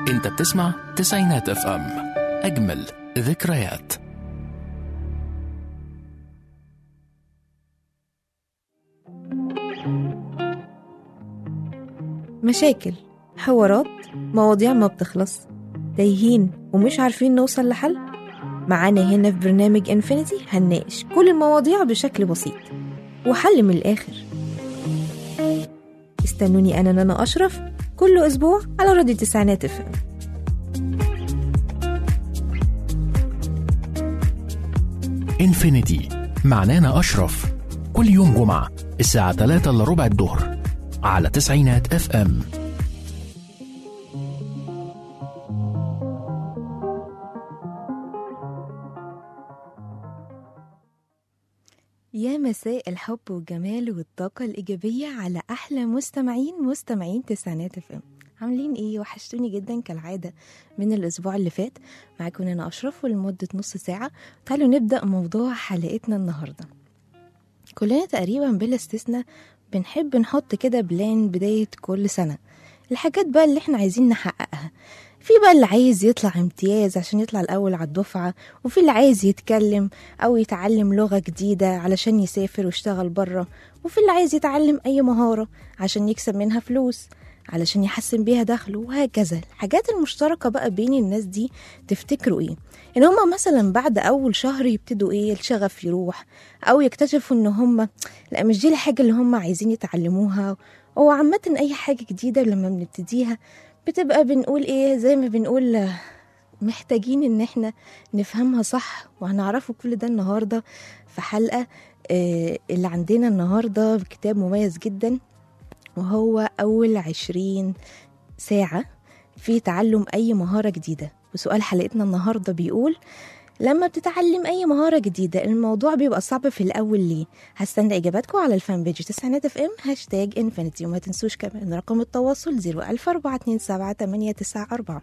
انت بتسمع تسعينات اف ام اجمل ذكريات مشاكل حوارات مواضيع ما بتخلص تايهين ومش عارفين نوصل لحل معانا هنا في برنامج انفينيتي هنناقش كل المواضيع بشكل بسيط وحل من الآخر استنوني أنا نانا أشرف كل أسبوع على راديو تسعينات اف ام انفينيتي مع نانا أشرف كل يوم جمعة الساعة 3 إلا ربع الظهر على تسعينات اف ام يا مساء الحب والجمال والطاقة الإيجابية على أحلى مستمعين مستمعين تسعينات اف ام عاملين ايه وحشتوني جدا كالعادة من الأسبوع اللي فات معاكم أنا أشرف ولمدة نص ساعة تعالوا نبدأ موضوع حلقتنا النهاردة كلنا تقريبا بلا استثناء بنحب نحط كده بلان بداية كل سنة الحاجات بقى اللي احنا عايزين نحققها في بقى اللي عايز يطلع امتياز عشان يطلع الأول على الدفعة وفي اللي عايز يتكلم أو يتعلم لغة جديدة علشان يسافر ويشتغل بره وفي اللي عايز يتعلم أي مهارة عشان يكسب منها فلوس علشان يحسن بيها دخله وهكذا الحاجات المشتركة بقى بين الناس دي تفتكروا ايه ان هما مثلا بعد اول شهر يبتدوا ايه الشغف يروح او يكتشفوا ان هما لا مش دي الحاجة اللي هما عايزين يتعلموها هو عامة اي حاجة جديدة لما بنبتديها بتبقى بنقول ايه زي ما بنقول آه، محتاجين ان احنا نفهمها صح وهنعرفه كل ده النهاردة في حلقة آه، اللي عندنا النهاردة بكتاب مميز جدا وهو أول عشرين ساعة في تعلم أي مهارة جديدة وسؤال حلقتنا النهاردة بيقول لما بتتعلم أي مهارة جديدة الموضوع بيبقى صعب في الأول ليه؟ هستنى إجاباتكم على الفان بيج تسعينات اف ام هاشتاج انفينيتي وما تنسوش كمان رقم التواصل 01427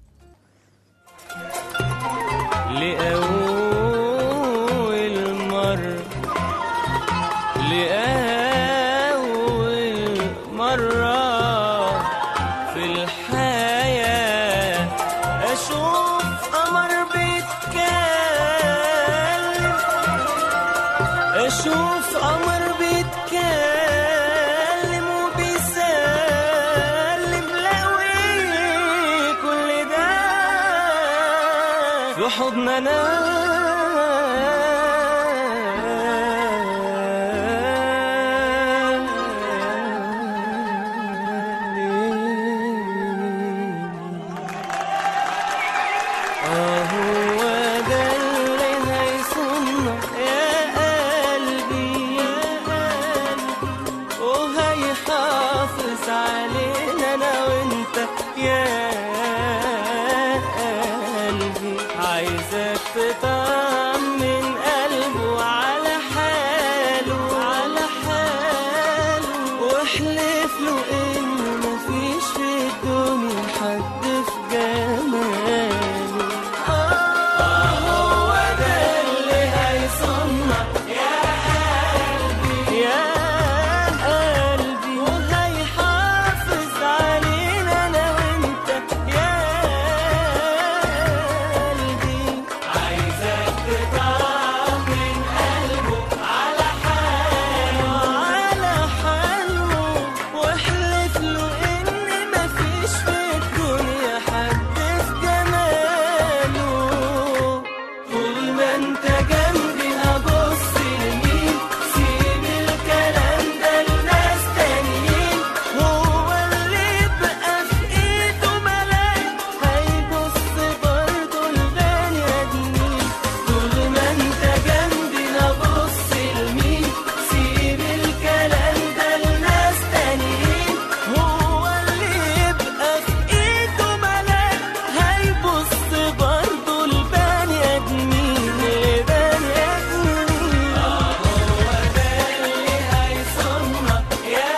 لأول مرة لأول مرة في الحياة أشوف قمر بيتكلم أشوف قمر بيتكلم وبيسلم لوي كل ده في حضننا آه هو ده اللي هيصنع يا قلبي يا قلبي وهيحافظ علينا انا وانت يا قلبي عايزك تطمن قلبه على حاله على حاله واحلف له ان مفيش في الدنيا حد في جماله آه هو ده اللي هيصنع يا قلبي يا قلبي وهيحافظ علينا انا وانت يا قلبي عايزك تطمن قلبه على حاله على حاله واحلف له ان مفيش في الدنيا حد في جماله طول ما انت جنبي هبص لمين سيب الكلام ده لناس تانيين هو اللي يبقى في ايده ملاك هيبص برضه لبني ادمين طول ما انت جنبي هبص لمين سيب الكلام ده لناس تانيين هو اللي يبقى في ايده ملاك هيبص برضه لبني ادمين لبني ادمين اه هو ده اللي هيصنع يا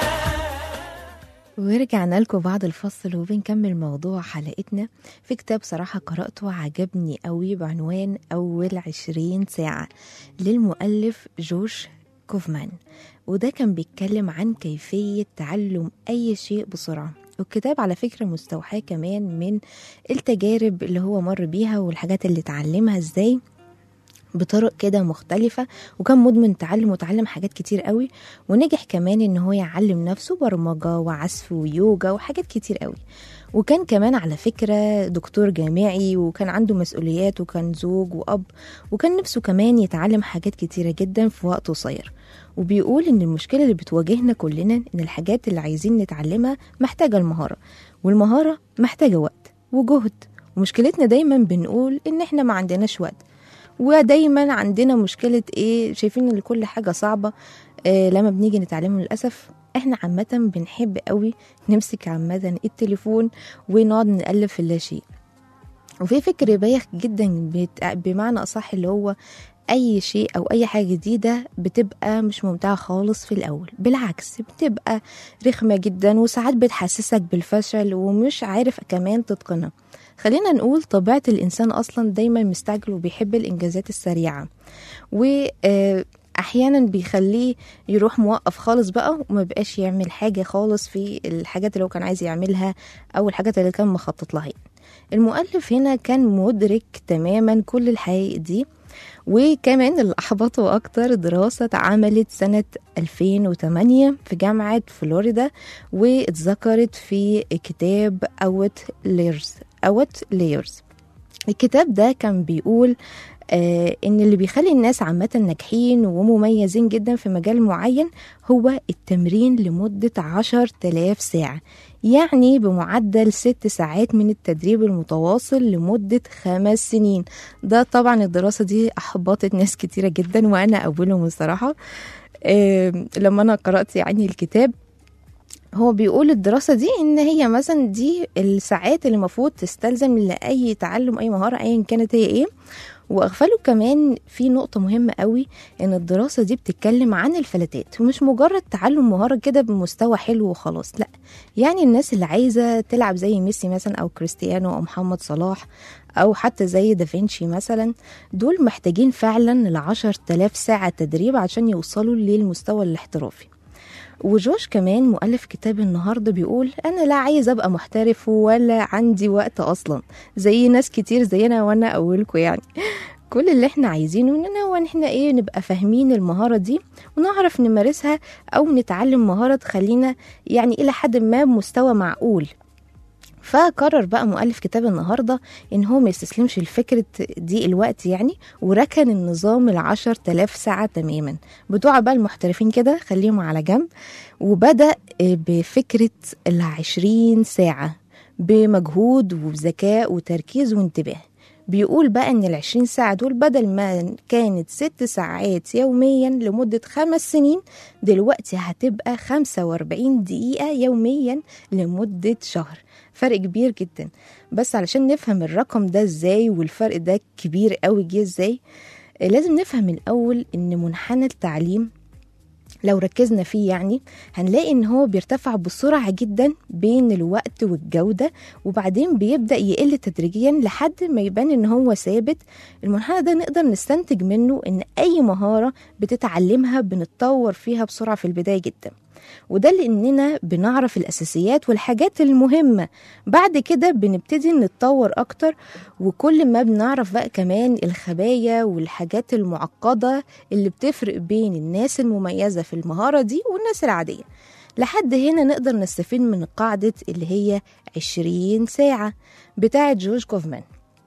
ورجعنا لكم بعد الفصل وبنكمل موضوع حلقتنا في كتاب صراحة قرأته عجبني قوي بعنوان أول عشرين ساعة للمؤلف جورج كوفمان وده كان بيتكلم عن كيفية تعلم أي شيء بسرعة والكتاب على فكرة مستوحاه كمان من التجارب اللي هو مر بيها والحاجات اللي اتعلمها ازاي بطرق كده مختلفة وكان مدمن تعلم وتعلم حاجات كتير قوي ونجح كمان ان هو يعلم نفسه برمجة وعزف ويوجا وحاجات كتير قوي وكان كمان على فكرة دكتور جامعي وكان عنده مسؤوليات وكان زوج وأب وكان نفسه كمان يتعلم حاجات كتيرة جدا في وقت قصير وبيقول ان المشكلة اللي بتواجهنا كلنا ان الحاجات اللي عايزين نتعلمها محتاجة المهارة والمهارة محتاجة وقت وجهد ومشكلتنا دايما بنقول ان احنا ما عندناش وقت ودايما عندنا مشكلة ايه شايفين ان كل حاجة صعبة إيه لما بنيجي نتعلمه للأسف احنا عامة بنحب قوي نمسك عامة التليفون ونقعد نقلب في اللاشيء وفي فكر بايخ جدا بت- بمعنى أصح اللي هو أي شيء أو أي حاجة جديدة بتبقى مش ممتعة خالص في الأول بالعكس بتبقى رخمة جدا وساعات بتحسسك بالفشل ومش عارف كمان تتقنها خلينا نقول طبيعة الإنسان أصلا دايما مستعجل وبيحب الإنجازات السريعة وأحيانا بيخليه يروح موقف خالص بقى وما بقاش يعمل حاجة خالص في الحاجات اللي هو كان عايز يعملها أو الحاجات اللي كان مخطط لها المؤلف هنا كان مدرك تماما كل الحقائق دي وكمان اللي أحبطه أكتر دراسة اتعملت سنة 2008 في جامعة فلوريدا واتذكرت في كتاب أوت ليرز أوت ليرز الكتاب ده كان بيقول آه إن اللي بيخلي الناس عامة ناجحين ومميزين جدا في مجال معين هو التمرين لمدة عشر تلاف ساعة يعني بمعدل ست ساعات من التدريب المتواصل لمدة خمس سنين ده طبعا الدراسة دي أحبطت ناس كتيرة جدا وأنا أولهم الصراحة آه لما أنا قرأت يعني الكتاب هو بيقول الدراسة دي إن هي مثلا دي الساعات اللي المفروض تستلزم لأي تعلم أي مهارة أيا كانت هي إيه واغفلوا كمان في نقطة مهمة قوي ان الدراسة دي بتتكلم عن الفلاتات ومش مجرد تعلم مهارة كده بمستوى حلو وخلاص لا يعني الناس اللي عايزة تلعب زي ميسي مثلا او كريستيانو او محمد صلاح او حتى زي دافنشي مثلا دول محتاجين فعلا العشر تلاف ساعة تدريب عشان يوصلوا للمستوى الاحترافي وجوش كمان مؤلف كتاب النهاردة بيقول أنا لا عايز أبقى محترف ولا عندي وقت أصلا زي ناس كتير زينا وأنا أولكم يعني كل اللي احنا عايزينه اننا هو ان احنا ايه نبقى فاهمين المهارة دي ونعرف نمارسها او نتعلم مهارة تخلينا يعني الى حد ما بمستوى معقول فقرر بقى مؤلف كتاب النهاردة إن هو ما يستسلمش لفكرة دي الوقت يعني وركن النظام العشر تلاف ساعة تماما بتوع بقى المحترفين كده خليهم على جنب وبدأ بفكرة العشرين ساعة بمجهود وبذكاء وتركيز وانتباه بيقول بقى ان العشرين ساعة دول بدل ما كانت ست ساعات يوميا لمدة خمس سنين دلوقتي هتبقى خمسة واربعين دقيقة يوميا لمدة شهر فرق كبير جدا بس علشان نفهم الرقم ده ازاي والفرق ده كبير قوي جه ازاي لازم نفهم الأول ان منحنى التعليم لو ركزنا فيه يعني هنلاقي ان هو بيرتفع بسرعة جدا بين الوقت والجودة وبعدين بيبدأ يقل تدريجيا لحد ما يبان ان هو ثابت المنحنى ده نقدر نستنتج منه ان اي مهارة بتتعلمها بنتطور فيها بسرعة في البداية جدا وده لاننا بنعرف الاساسيات والحاجات المهمه بعد كده بنبتدي نتطور اكتر وكل ما بنعرف بقى كمان الخبايا والحاجات المعقده اللي بتفرق بين الناس المميزه في المهاره دي والناس العاديه لحد هنا نقدر نستفيد من قاعدة اللي هي 20 ساعة بتاعة جورج كوفمان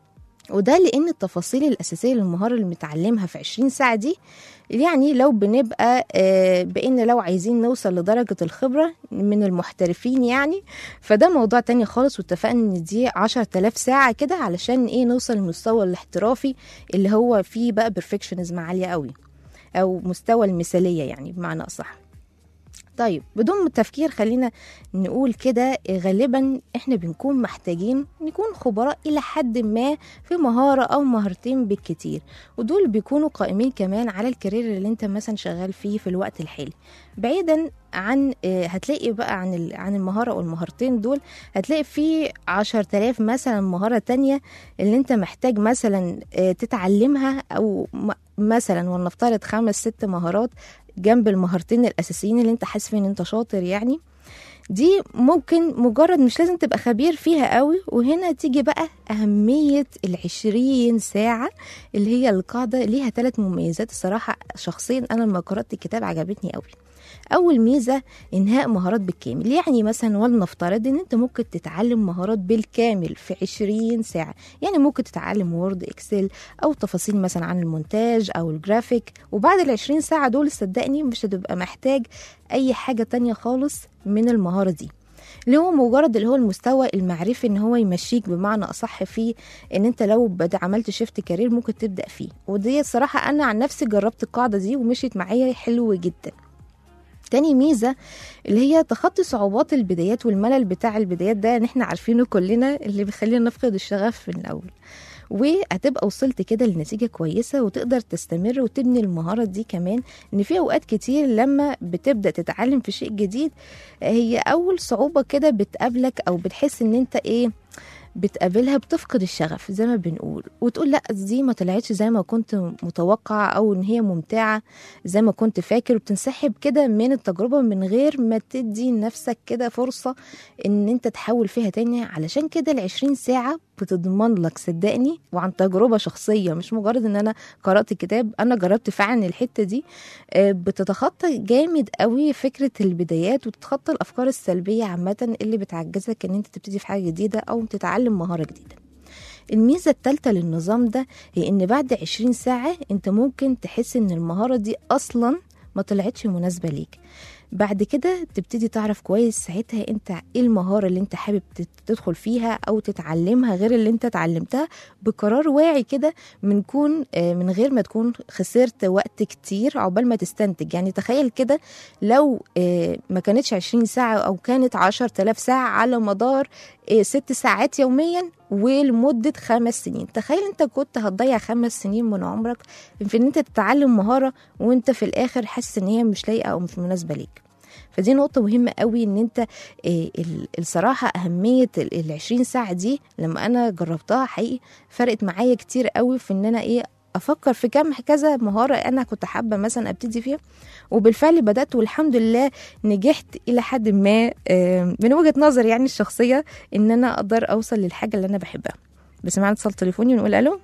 وده لأن التفاصيل الأساسية للمهارة اللي بنتعلمها في 20 ساعة دي يعني لو بنبقى بإن لو عايزين نوصل لدرجة الخبرة من المحترفين يعني فده موضوع تاني خالص واتفقنا إن دي 10000 ساعة كده علشان إيه نوصل للمستوى الاحترافي اللي هو فيه بقى بيرفكشنزم عالية قوي أو مستوى المثالية يعني بمعنى أصح طيب بدون تفكير خلينا نقول كده غالبا احنا بنكون محتاجين نكون خبراء الى حد ما في مهارة او مهارتين بالكتير ودول بيكونوا قائمين كمان على الكارير اللي انت مثلا شغال فيه في الوقت الحالي بعيدا عن هتلاقي بقى عن عن المهارة او المهارتين دول هتلاقي في عشر تلاف مثلا مهارة تانية اللي انت محتاج مثلا تتعلمها او مثلا ولنفترض خمس ست مهارات جنب المهارتين الاساسيين اللي انت حاسس ان انت شاطر يعني دي ممكن مجرد مش لازم تبقى خبير فيها قوي وهنا تيجي بقى أهمية العشرين ساعة اللي هي القاعدة ليها ثلاث مميزات الصراحة شخصيا أنا لما قرأت الكتاب عجبتني قوي أول ميزة إنهاء مهارات بالكامل يعني مثلا ولنفترض إن أنت ممكن تتعلم مهارات بالكامل في 20 ساعة يعني ممكن تتعلم وورد إكسل أو تفاصيل مثلا عن المونتاج أو الجرافيك وبعد ال 20 ساعة دول صدقني مش هتبقى محتاج أي حاجة تانية خالص من المهارة دي اللي هو مجرد اللي هو المستوى المعرفي ان هو يمشيك بمعنى اصح فيه ان انت لو بدا عملت شيفت كارير ممكن تبدا فيه ودي الصراحه انا عن نفسي جربت القاعده دي ومشيت معايا حلو جدا تاني ميزة اللي هي تخطي صعوبات البدايات والملل بتاع البدايات ده ان احنا عارفينه كلنا اللي بيخلينا نفقد الشغف في الاول وهتبقى وصلت كده لنتيجة كويسة وتقدر تستمر وتبني المهارة دي كمان ان في اوقات كتير لما بتبدأ تتعلم في شيء جديد هي اول صعوبة كده بتقابلك او بتحس ان انت ايه بتقابلها بتفقد الشغف زي ما بنقول وتقول لا دي ما طلعتش زي ما كنت متوقعة او ان هي ممتعة زي ما كنت فاكر وبتنسحب كده من التجربة من غير ما تدي لنفسك كده فرصة ان انت تحاول فيها تاني علشان كده العشرين ساعة بتضمن لك صدقني وعن تجربة شخصية مش مجرد ان انا قرأت كتاب انا جربت فعلا الحتة دي آه، بتتخطى جامد قوي فكرة البدايات وتتخطى الافكار السلبية عامة اللي بتعجزك ان انت تبتدي في حاجة جديدة او تتعلم مهارة جديدة الميزة التالتة للنظام ده هي ان بعد 20 ساعة انت ممكن تحس ان المهارة دي اصلا ما طلعتش مناسبة ليك بعد كده تبتدي تعرف كويس ساعتها انت ايه المهارة اللي انت حابب تت- تدخل فيها او تتعلمها غير اللي انت اتعلمتها بقرار واعي كده من كون آه، من غير ما تكون خسرت وقت كتير عقبال ما تستنتج يعني تخيل كده لو آه، ما كانتش 20 ساعة او كانت 10000 ساعة على مدار آه، ست ساعات يوميا ولمدة خمس سنين تخيل انت كنت هتضيع خمس سنين من عمرك في ان انت تتعلم مهارة وانت في الاخر حاسس ان هي مش لايقة او مش مناسبة ليك فدي نقطة مهمة قوي ان انت آه، ال- الصراحة اهمية ال ال 20 ساعة دي لما انا جربتها حقيقي فرقت معايا كتير قوي في ان انا ايه افكر في كم كذا مهارة انا كنت حابة مثلا ابتدي فيها وبالفعل بدأت والحمد لله نجحت الى حد ما آه، من وجهة نظري يعني الشخصية ان انا اقدر اوصل للحاجة اللي انا بحبها بس معانا اتصال تليفوني ونقول الو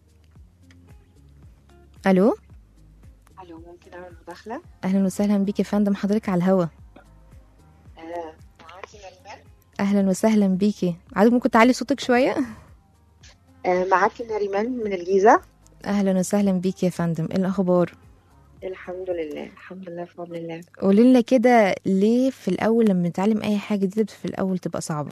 الو الو ممكن اعمل مداخله اهلا وسهلا بيك يا فندم حضرتك على الهوا آه، معاكي نريمان اهلا وسهلا بيكي عايزك ممكن تعلي صوتك شويه آه، معاكي نريمان من الجيزه اهلا وسهلا بيكي يا فندم ايه الاخبار الحمد لله الحمد لله بفضل الله قولي لنا كده ليه في الاول لما نتعلم اي حاجه جديده في الاول تبقى صعبه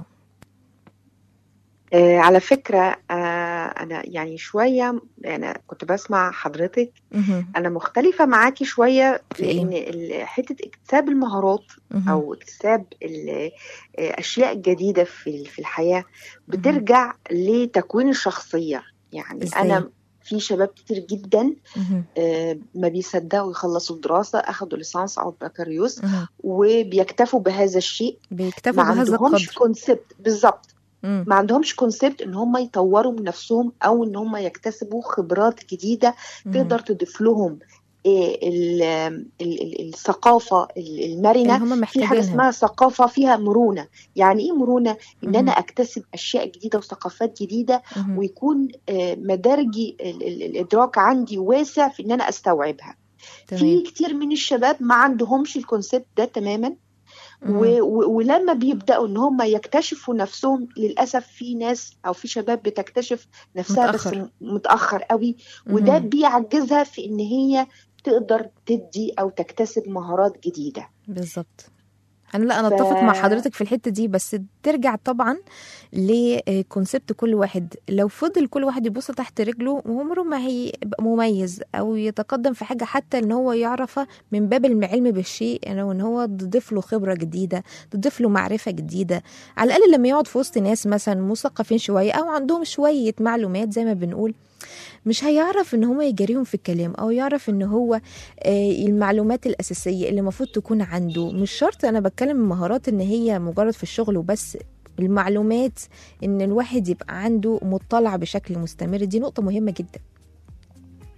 آه، على فكره آه، انا يعني شويه انا كنت بسمع حضرتك مهم. انا مختلفه معاكي شويه في إيه؟ لان ال- حته اكتساب المهارات مهم. او اكتساب ال- آه، اشياء جديده في في الحياه بترجع لتكوين الشخصيه يعني إزاي؟ انا في شباب كتير جدا مهم. آه، ما بيصدقوا يخلصوا الدراسة أخدوا ليسانس أو بكالوريوس مهم. وبيكتفوا بهذا الشيء بيكتفوا ما بهذا عندهمش القدر كونسبت بالظبط مم. ما عندهمش كونسبت ان هم يطوروا من نفسهم او ان هم يكتسبوا خبرات جديده مهم. تقدر تضيف لهم إيه ال- ال- ال- الثقافه ال- المرنه اللي هم في حاجه محتاجينها اسمها ثقافه فيها مرونه يعني ايه مرونه ان مهم. انا اكتسب اشياء جديده وثقافات جديده مهم. ويكون آه، مدارجي ال- ال- الادراك عندي واسع في ان انا استوعبها في تمام كتير من الشباب ما عندهمش الكونسبت ده تماما مهم. و... و... ولما بيبداوا ان هم يكتشفوا نفسهم للاسف في ناس او في شباب بتكتشف نفسها متأخر. بس م- متاخر قوي وده مهم. بيعجزها في ان هي تقدر تدي او تكتسب مهارات جديده بالظبط انا لا انا ف- اتفق مع حضرتك في الحته دي بس ترجع طبعا لكونسبت كل واحد لو فضل كل واحد يبص تحت رجله عمره ما هيبقى مميز او يتقدم في حاجه حتى ان هو يعرفها من باب العلم بالشيء يعني وان هو تضيف له خبره جديده تضيف له معرفه جديده على الاقل لما يقعد في وسط ناس مثلا مثقفين شويه او عندهم شويه معلومات زي ما بنقول مش هيعرف ان هو يجاريهم في الكلام او يعرف ان هو آه، المعلومات الاساسيه اللي المفروض تكون عنده مش شرط انا بتكلم مهارات ان هي مجرد في الشغل وبس المعلومات ان الواحد يبقى عنده مطلع بشكل مستمر دي نقطه مهمه جدا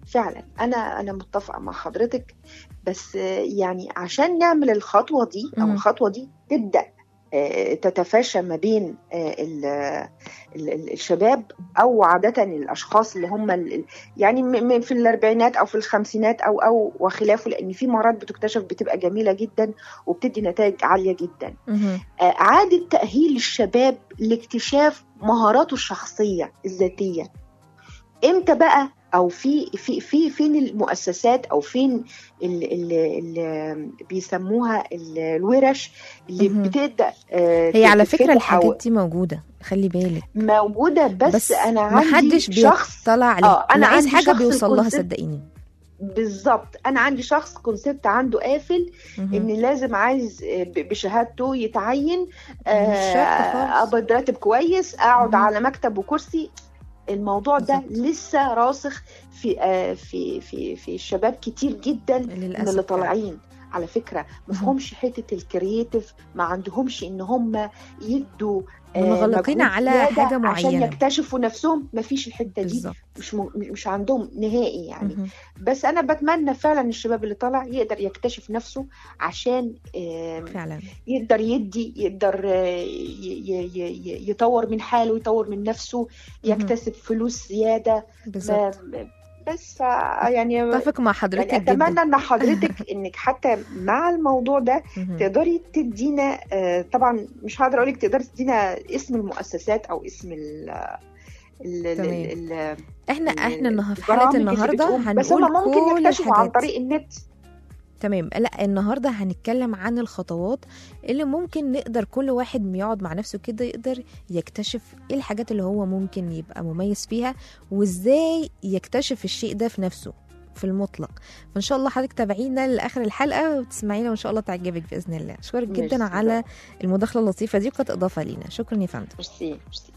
فعلا انا انا متفقه مع حضرتك بس آه، يعني عشان نعمل الخطوه دي او مم. الخطوه دي تبدا آه، تتفاشى ما بين آه، ال- ال- ال- الشباب او عاده الاشخاص اللي هم ال- يعني م- م- في الاربعينات او في الخمسينات او او وخلافه لان في مرات بتكتشف بتبقى جميله جدا وبتدي نتائج عاليه جدا مهم. آه، إعادة تأهيل الشباب لاكتشاف مهاراته الشخصية الذاتية امتى بقى او في في في فين المؤسسات او فين اللي بيسموها ال- الورش اللي مهم. بتبدا آه، هي على فكرة تتفتح الحاجات أو- دي موجودة خلي بالك موجوده بس, بس انا عندي محدش شخص بيطلع عليه آه، أنا اللي عايز عندي حاجة شخص بيوصل لها الكونسيبت- صدقيني بالظبط انا عندي شخص كونسبت عنده قافل مهم. ان لازم عايز آه، ب- بشهادته يتعين مش شرط خالص. اقبض راتب كويس اقعد مهم. على مكتب وكرسي الموضوع ده بالظبط. لسه راسخ في آه، في في في الشباب كتير جدا من للأسف اللي فعلا. طالعين على فكره مفهومش حته الكرييتيف ما عندهمش ان هم يدوا آه، منغلقين مجهود على زيادة حاجة عشان معينة. يكتشفوا نفسهم مفيش الحته دي بالظبط مش م- مش عندهم نهائي يعني مهم. بس انا بتمنى فعلا الشباب اللي طالع يقدر يكتشف نفسه عشان آم، فعلا يقدر يدي يقدر آه، ي- ي- ي- يطور من حاله يطور من نفسه يكتسب فلوس زياده بالظبط ب- بس ف- يعني اتفق مع حضرتك يعني جدا اتمنى ان حضرتك انك حتى مع الموضوع ده مهم. تقدري تدينا آه، طبعا مش هقدر اقول لك تقدري تدينا اسم المؤسسات او اسم ال ال- ال- تمام. ال- احنا ال- احنا النه- في البرامج حلقة اللي النهاردة بتقوم. بس هم هنقول ممكن كل يكتشفوا عن الحاجات طريق النت تمام لا النهارده هنتكلم عن الخطوات اللي ممكن نقدر كل واحد يقعد مع نفسه كده يقدر يكتشف ايه الحاجات اللي هو ممكن يبقى مميز فيها وازاي يكتشف الشيء ده في نفسه في المطلق فان شاء الله حضرتك تابعينا لاخر الحلقه وتسمعينا وان شاء الله تعجبك باذن الله اشكرك جدا ميرسي. على المداخله اللطيفه دي وكانت اضافه لينا شكرا يا فندم ميرسي ميرسي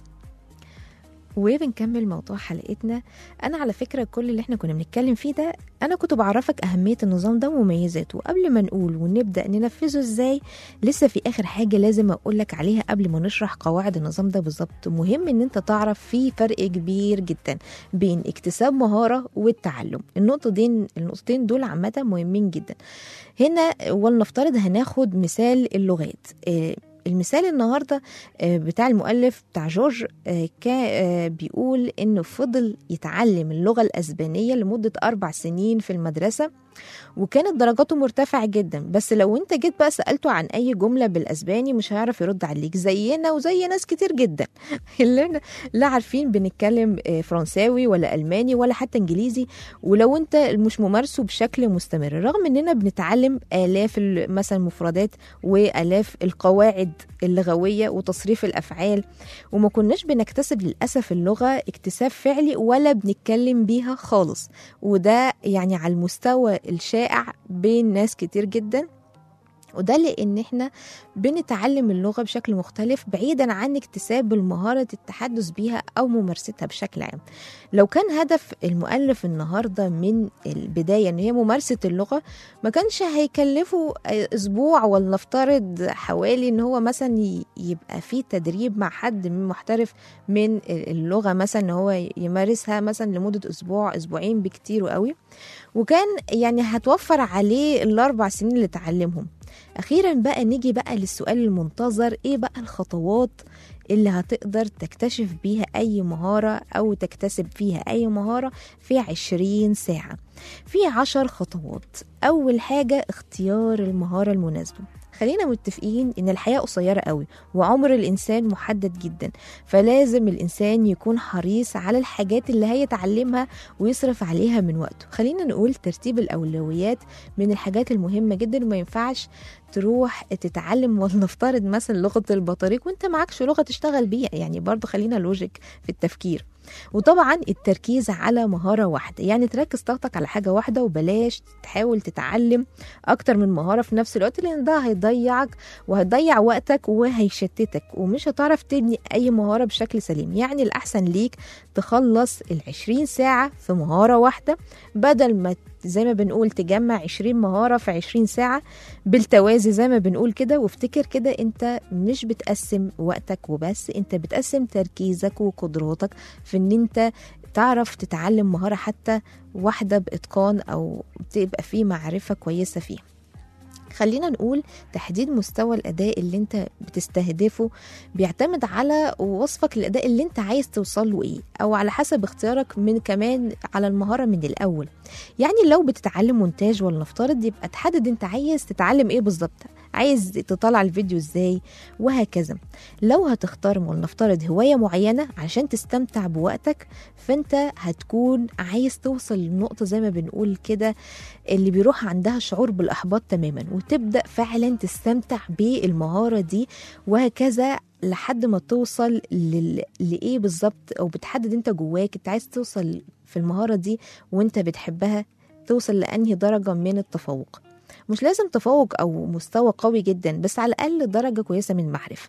وبنكمل موضوع حلقتنا انا على فكره كل اللي احنا كنا بنتكلم فيه ده انا كنت بعرفك اهميه النظام ده ومميزاته قبل ما نقول ونبدا ننفذه ازاي لسه في اخر حاجه لازم اقول لك عليها قبل ما نشرح قواعد النظام ده بالظبط مهم ان انت تعرف في فرق كبير جدا بين اكتساب مهاره والتعلم النقطه دي النقطتين دول عامه مهمين جدا هنا ولنفترض هناخد مثال اللغات آه، المثال النهارده آه، بتاع المؤلف بتاع جورج آه، كان آه، بيقول انه فضل يتعلم اللغه الاسبانيه لمده اربع سنين في المدرسه وكانت درجاته مرتفعه جدا بس لو انت جيت بقى سالته عن اي جمله بالاسباني مش هيعرف يرد عليك زينا وزي ناس كتير جدا اللي احنا لا عارفين بنتكلم آه، فرنساوي ولا الماني ولا حتى انجليزي ولو انت مش ممارسه بشكل مستمر رغم اننا بنتعلم الاف ال- مثلا المفردات والاف القواعد اللغويه وتصريف الافعال وما كناش بنكتسب للاسف اللغه اكتساب فعلي ولا بنتكلم بيها خالص وده يعني على المستوى الشائع بين ناس كتير جدا وده لان احنا بنتعلم اللغه بشكل مختلف بعيدا عن اكتساب المهاره التحدث بيها او ممارستها بشكل عام لو كان هدف المؤلف النهارده من البدايه ان هي ممارسه اللغه ما كانش هيكلفه اسبوع ولنفترض حوالي ان هو مثلا ي- يبقى في تدريب مع حد من محترف من اللغه مثلا ان هو يمارسها مثلا لمده اسبوع اسبوعين بكتير قوي وكان يعني هتوفر عليه الاربع سنين اللي اتعلمهم اخيرا بقى نيجي بقى للسؤال المنتظر ايه بقى الخطوات اللي هتقدر تكتشف بيها اي مهارة او تكتسب فيها اي مهارة في عشرين ساعة في عشر خطوات اول حاجة اختيار المهارة المناسبة خلينا متفقين ان الحياة قصيرة قوي وعمر الانسان محدد جدا فلازم الانسان يكون حريص على الحاجات اللي هيتعلمها ويصرف عليها من وقته خلينا نقول ترتيب الاولويات من الحاجات المهمة جدا وما ينفعش تروح تتعلم ولنفترض مثلا لغة البطاريق وانت معكش لغة تشتغل بيها يعني برضو خلينا لوجيك في التفكير وطبعا التركيز على مهارة واحدة يعني تركز طاقتك على حاجة واحدة وبلاش تحاول تتعلم أكتر من مهارة في نفس الوقت لأن ده هيضيعك وهيضيع وقتك وهيشتتك ومش هتعرف تبني أي مهارة بشكل سليم يعني الأحسن ليك تخلص العشرين ساعة في مهارة واحدة بدل ما زي ما بنقول تجمع 20 مهارة في 20 ساعة بالتوازي زي ما بنقول كده وافتكر كده انت مش بتقسم وقتك وبس انت بتقسم تركيزك وقدراتك في ان انت تعرف تتعلم مهارة حتى واحدة بإتقان أو تبقى فيه معرفة كويسة فيها خلينا نقول تحديد مستوى الأداء اللي انت بتستهدفه بيعتمد على وصفك للأداء اللي انت عايز توصل له ايه أو على حسب اختيارك من كمان على المهارة من الأول يعني لو بتتعلم مونتاج ولنفترض يبقى تحدد انت عايز تتعلم ايه بالظبط عايز تطلع الفيديو ازاي وهكذا لو هتختار ولنفترض هواية معينة عشان تستمتع بوقتك فانت هتكون عايز توصل للنقطة زي ما بنقول كده اللي بيروح عندها شعور بالإحباط تماما وتبدأ فعلا تستمتع بالمهارة دي وهكذا لحد ما توصل لل... لإيه بالظبط أو بتحدد أنت جواك أنت عايز توصل في المهارة دي وأنت بتحبها توصل لأنهي درجة من التفوق مش لازم تفوق أو مستوى قوي جدا بس على الأقل درجة كويسة من المعرفة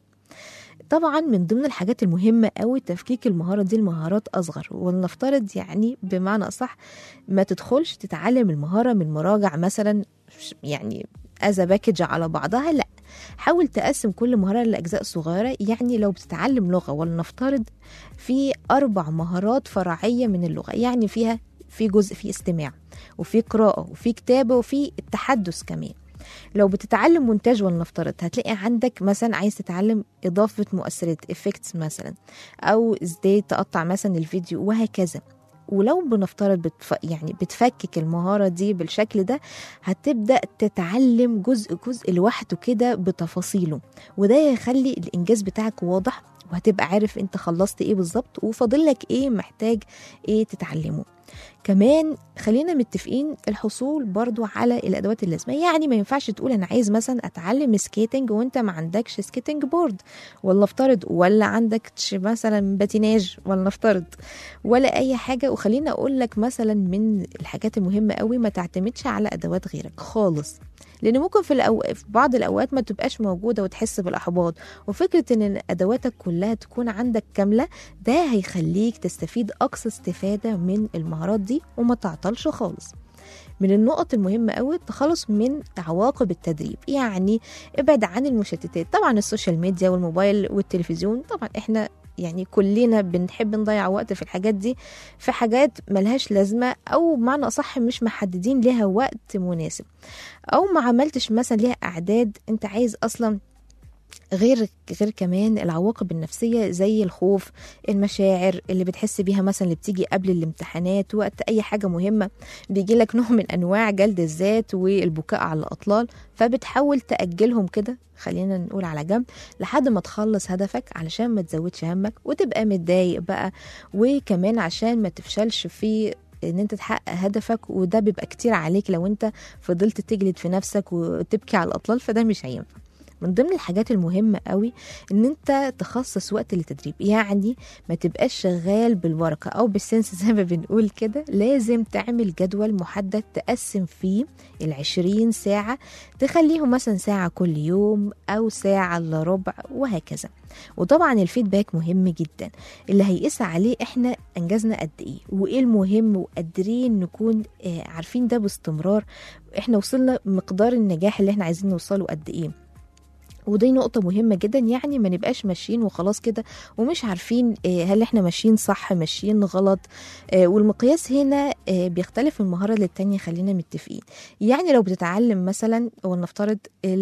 طبعا من ضمن الحاجات المهمة قوي تفكيك المهارة دي لمهارات أصغر ولنفترض يعني بمعنى أصح ما تدخلش تتعلم المهارة من مراجع مثلا يعني از باكج على بعضها لا حاول تقسم كل مهارة لأجزاء صغيرة يعني لو بتتعلم لغة ولنفترض في أربع مهارات فرعية من اللغة يعني فيها في جزء في استماع وفي قراءة وفي كتابة وفي التحدث كمان لو بتتعلم مونتاج ولنفترض هتلاقي عندك مثلا عايز تتعلم إضافة مؤثرات افكتس مثلا أو ازاي تقطع مثلا الفيديو وهكذا ولو بنفترض بتف... يعني بتفكك المهارة دي بالشكل ده هتبدأ تتعلم جزء جزء لوحده كده بتفاصيله وده يخلي الإنجاز بتاعك واضح وهتبقى عارف انت خلصت ايه بالظبط وفاضلك ايه محتاج ايه تتعلمه كمان خلينا متفقين الحصول برضو على الادوات اللازمه يعني ما ينفعش تقول انا عايز مثلا اتعلم سكيتنج وانت ما عندكش سكيتنج بورد ولا افترض ولا عندك مثلا باتيناج ولا نفترض ولا اي حاجه وخلينا اقول لك مثلا من الحاجات المهمه قوي ما تعتمدش على ادوات غيرك خالص لان ممكن في, الأو... في بعض الاوقات ما تبقاش موجوده وتحس بالاحباط وفكره ان ادواتك كلها تكون عندك كامله ده هيخليك تستفيد اقصى استفاده من المهارات دي وما تعطلش خالص من النقط المهمة قوي التخلص من عواقب التدريب يعني ابعد عن المشتتات طبعا السوشيال ميديا والموبايل والتلفزيون طبعا احنا يعني كلنا بنحب نضيع وقت في الحاجات دي في حاجات ملهاش لازمة أو بمعنى أصح مش محددين لها وقت مناسب أو ما عملتش مثلا ليها أعداد أنت عايز أصلا غير غير كمان العواقب النفسيه زي الخوف المشاعر اللي بتحس بيها مثلا اللي بتيجي قبل الامتحانات وقت اي حاجه مهمه بيجي لك نوع من انواع جلد الذات والبكاء على الاطلال فبتحاول تاجلهم كده خلينا نقول على جنب لحد ما تخلص هدفك علشان ما تزودش همك وتبقى متضايق بقى وكمان عشان ما تفشلش في ان انت تحقق هدفك وده بيبقى كتير عليك لو انت فضلت تجلد في نفسك وتبكي على الاطلال فده مش هينفع من ضمن الحاجات المهمة قوي ان انت تخصص وقت للتدريب يعني ما تبقاش شغال بالورقة او بالسنس زي ما بنقول كده لازم تعمل جدول محدد تقسم فيه العشرين ساعة تخليهم مثلا ساعة كل يوم او ساعة الا ربع وهكذا وطبعا الفيدباك مهم جدا اللي هيقيس عليه احنا انجزنا قد ايه وايه المهم وقادرين نكون آه عارفين ده باستمرار احنا وصلنا مقدار النجاح اللي احنا عايزين نوصله قد ايه ودي نقطة مهمة جدا يعني ما نبقاش ماشيين وخلاص كده ومش عارفين هل احنا ماشيين صح ماشيين غلط والمقياس هنا بيختلف من مهارة للتانية خلينا متفقين يعني لو بتتعلم مثلا ولنفترض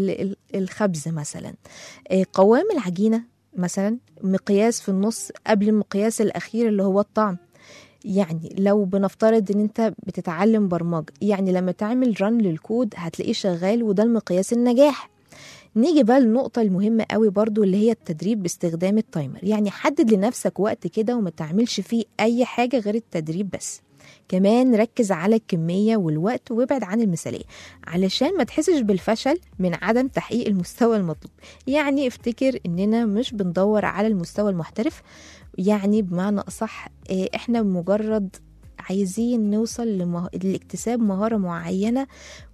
الخبز مثلا قوام العجينة مثلا مقياس في النص قبل المقياس الأخير اللي هو الطعم يعني لو بنفترض ان انت بتتعلم برمجة يعني لما تعمل رن للكود هتلاقيه شغال وده المقياس النجاح نيجي بقى للنقطة المهمة قوي برضو اللي هي التدريب باستخدام التايمر يعني حدد لنفسك وقت كده وما تعملش فيه أي حاجة غير التدريب بس كمان ركز على الكمية والوقت وابعد عن المثالية علشان ما تحسش بالفشل من عدم تحقيق المستوى المطلوب يعني افتكر اننا مش بندور على المستوى المحترف يعني بمعنى أصح احنا مجرد عايزين نوصل لمه... لاكتساب مهارة معينة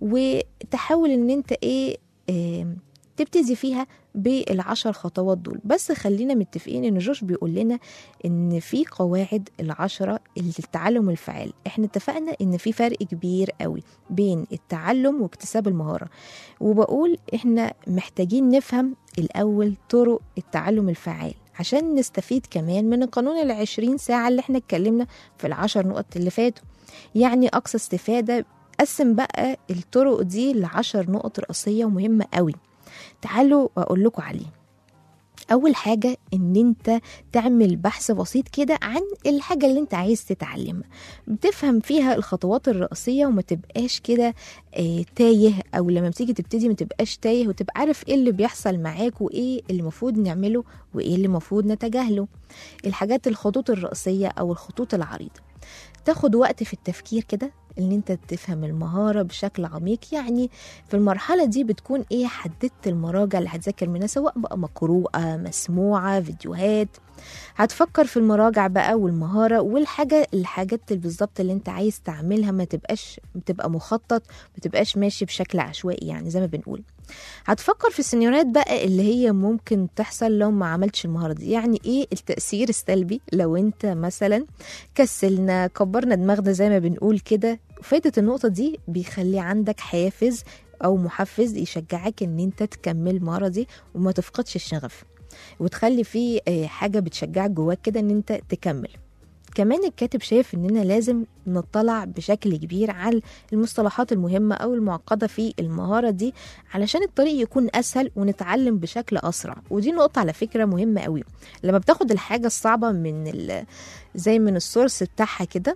وتحاول ان انت ايه, إيه تبتدي فيها بالعشر خطوات دول بس خلينا متفقين ان جوش بيقول لنا ان في قواعد العشرة للتعلم الفعال احنا اتفقنا ان في فرق كبير قوي بين التعلم واكتساب المهارة وبقول احنا محتاجين نفهم الاول طرق التعلم الفعال عشان نستفيد كمان من القانون العشرين ساعة اللي احنا اتكلمنا في العشر نقط اللي فاتوا يعني أقصى استفادة قسم بقى الطرق دي لعشر نقط رئيسية ومهمة قوي تعالوا أقول لكم عليه أول حاجة إن أنت تعمل بحث بسيط كده عن الحاجة اللي أنت عايز تتعلمها بتفهم فيها الخطوات الرئيسية وما تبقاش كده آه تايه أو لما بتيجي تبتدي ما تبقاش تايه وتبقى عارف إيه اللي بيحصل معاك وإيه اللي المفروض نعمله وإيه اللي المفروض نتجاهله الحاجات الخطوط الرئيسية أو الخطوط العريضة تاخد وقت في التفكير كده ان انت تفهم المهارة بشكل عميق يعني في المرحلة دي بتكون ايه حددت المراجع اللي هتذاكر منها سواء بقى مقروءة مسموعة فيديوهات هتفكر في المراجع بقى والمهارة والحاجة الحاجات اللي بالظبط اللي انت عايز تعملها ما تبقاش تبقى مخطط ما تبقاش ماشي بشكل عشوائي يعني زي ما بنقول هتفكر في السيناريوهات بقى اللي هي ممكن تحصل لو ما عملتش المهارة دي يعني ايه التأثير السلبي لو انت مثلا كسلنا كبرنا دماغنا زي ما بنقول كده فايدة النقطة دي بيخلي عندك حافز أو محفز يشجعك إن أنت تكمل المهارة دي وما تفقدش الشغف وتخلي فيه آه، حاجة بتشجعك جواك كده إن أنت تكمل كمان الكاتب شايف إننا لازم نطلع بشكل كبير على المصطلحات المهمة أو المعقدة في المهارة دي علشان الطريق يكون أسهل ونتعلم بشكل أسرع ودي نقطة على فكرة مهمة قوي لما بتاخد الحاجة الصعبة من ال- زي من السورس بتاعها كده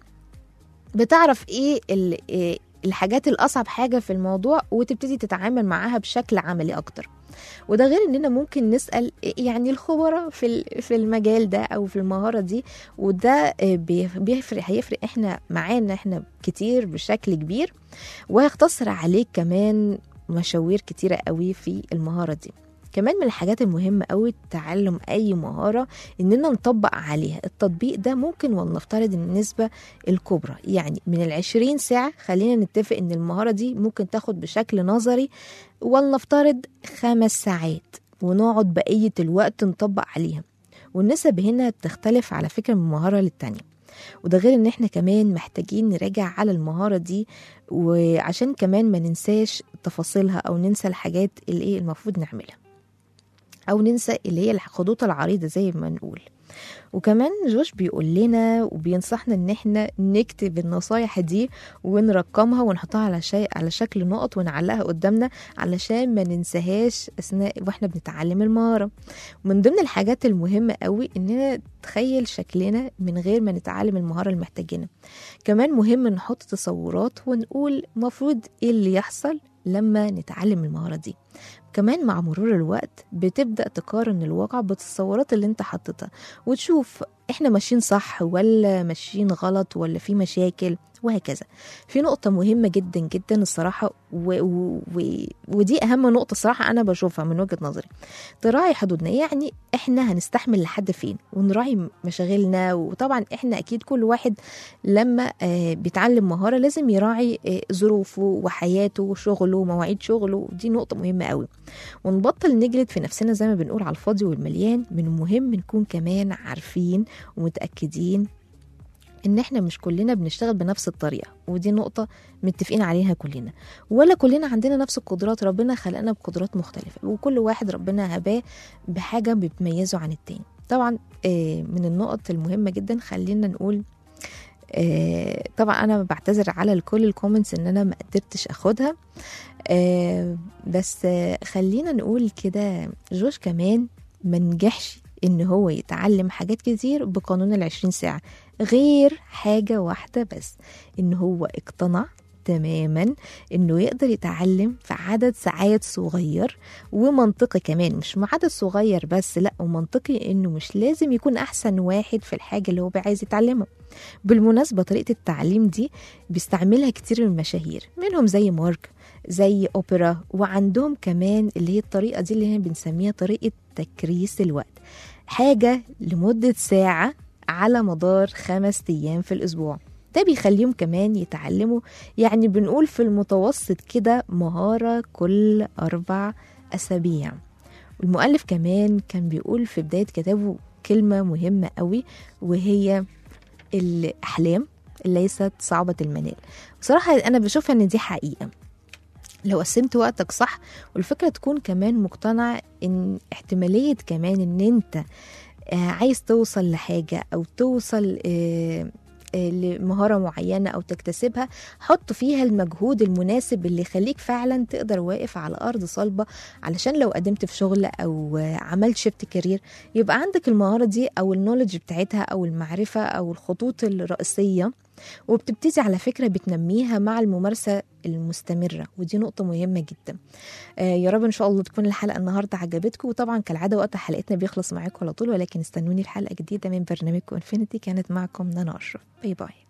بتعرف ايه ال- إيه الحاجات الاصعب حاجه في الموضوع وتبتدي تتعامل معاها بشكل عملي اكتر وده غير اننا ممكن نسال يعني الخبراء في ال- في المجال ده او في المهاره دي وده آه، بي- بيفرق هيفرق احنا معانا احنا كتير بشكل كبير وهيختصر عليك كمان مشاوير كتيره قوي في المهاره دي كمان من الحاجات المهمة قوي تعلم أي مهارة إننا نطبق عليها التطبيق ده ممكن ولنفترض إن النسبة الكبرى يعني من العشرين ساعة خلينا نتفق إن المهارة دي ممكن تاخد بشكل نظري ولنفترض خمس ساعات ونقعد بقية الوقت نطبق عليها والنسب هنا بتختلف على فكرة من مهارة للتانية وده غير ان احنا كمان محتاجين نراجع على المهارة دي وعشان كمان ما ننساش تفاصيلها او ننسى الحاجات اللي ايه المفروض نعملها او ننسى اللي هي الخطوط العريضة زي ما نقول وكمان جوش بيقول لنا وبينصحنا ان احنا نكتب النصايح دي ونرقمها ونحطها على شيء على شكل نقط ونعلقها قدامنا علشان ما ننساهاش اثناء واحنا بنتعلم المهاره ومن ضمن الحاجات المهمه قوي اننا نتخيل شكلنا من غير ما نتعلم المهاره اللي محتاجينها كمان مهم نحط تصورات ونقول مفروض ايه اللي يحصل لما نتعلم المهاره دي كمان مع مرور الوقت بتبدأ تقارن الواقع بالتصورات اللي انت حطيتها وتشوف احنا ماشيين صح ولا ماشيين غلط ولا في مشاكل وهكذا في نقطة مهمة جدا جدا الصراحة و... و... و... ودي أهم نقطة صراحة أنا بشوفها من وجهة نظري تراعي حدودنا يعني إحنا هنستحمل لحد فين ونراعي مشاغلنا وطبعا إحنا أكيد كل واحد لما آه بيتعلم مهارة لازم يراعي آه ظروفه وحياته وشغله ومواعيد شغله دي نقطة مهمة قوي ونبطل نجلد في نفسنا زي ما بنقول على الفاضي والمليان من المهم نكون كمان عارفين ومتأكدين ان احنا مش كلنا بنشتغل بنفس الطريقه ودي نقطه متفقين عليها كلنا ولا كلنا عندنا نفس القدرات ربنا خلقنا بقدرات مختلفه وكل واحد ربنا هباه بحاجه بتميزه عن التاني طبعا آه، من النقط المهمه جدا خلينا نقول آه، طبعا انا بعتذر على كل الكومنتس ان انا ما قدرتش اخدها آه، بس آه، خلينا نقول كده جوش كمان ما نجحش ان هو يتعلم حاجات كتير بقانون العشرين ساعة غير حاجة واحدة بس ان هو اقتنع تماما انه يقدر يتعلم في عدد ساعات صغير ومنطقي كمان مش مع عدد صغير بس لا ومنطقي انه مش لازم يكون احسن واحد في الحاجة اللي هو عايز يتعلمها بالمناسبة طريقة التعليم دي بيستعملها كتير من المشاهير منهم زي مارك زي اوبرا وعندهم كمان اللي هي الطريقة دي اللي هي بنسميها طريقة تكريس الوقت حاجة لمدة ساعة على مدار خمس أيام في الأسبوع ده بيخليهم كمان يتعلموا يعني بنقول في المتوسط كده مهارة كل أربع أسابيع المؤلف كمان كان بيقول في بداية كتابه كلمة مهمة قوي وهي الأحلام ليست صعبة المنال بصراحة أنا بشوفها إن دي حقيقة لو قسمت وقتك صح والفكرة تكون كمان مقتنع إن احتمالية كمان إن أنت آه، عايز توصل لحاجة أو توصل آه، آه، لمهارة معينة أو تكتسبها حط فيها المجهود المناسب اللي يخليك فعلا تقدر واقف على أرض صلبة علشان لو قدمت في شغل أو آه، عملت شيفت كارير يبقى عندك المهارة دي أو النولج بتاعتها أو المعرفة أو الخطوط الرئيسية وبتبتدي على فكرة بتنميها مع الممارسة المستمرة ودي نقطة مهمة جدا آه يا رب إن شاء الله تكون الحلقة النهاردة عجبتكم وطبعا كالعادة وقت حلقتنا بيخلص معاكم على طول ولكن استنوني الحلقة جديدة من برنامجكم انفينيتي كانت معكم نانا أشرف باي باي